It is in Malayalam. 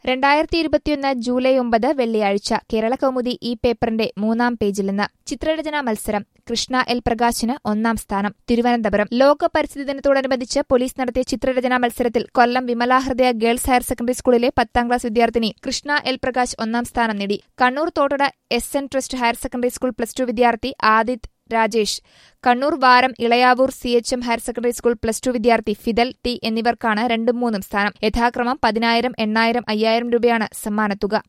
രണ്ടായിരത്തി ഇരുപത്തിയൊന്ന് ജൂലൈ ഒമ്പത് വെള്ളിയാഴ്ച കേരള കൗമുദി ഈ പേപ്പറിന്റെ മൂന്നാം പേജിൽ നിന്ന് ചിത്രരചനാ മത്സരം കൃഷ്ണ എൽ പ്രകാശിന് ഒന്നാം സ്ഥാനം തിരുവനന്തപുരം ലോക പരിസ്ഥിതി ദിനത്തോടനുബന്ധിച്ച് പോലീസ് നടത്തിയ ചിത്രരചനാ മത്സരത്തിൽ Kollam Vimalahridaya girls higher secondary സ്കൂളിലെ പത്താം ക്ലാസ് വിദ്യാർത്ഥിനി കൃഷ്ണ എൽ പ്രകാശ് ഒന്നാം സ്ഥാനം നേടി Kannur Thottada S N trust higher secondary school plus two വിദ്യാർത്ഥി Adith Rajesh Kannur Varam Elayavoor C H M higher secondary school plus two വിദ്യാർത്ഥി ഫിദൽ ടി എന്നിവർക്കാണ് രണ്ടും മൂന്നും സ്ഥാനം യഥാക്രമം പതിനായിരം എണ്ണായിരം അയ്യായിരം രൂപയാണ് സമ്മാനത്തുക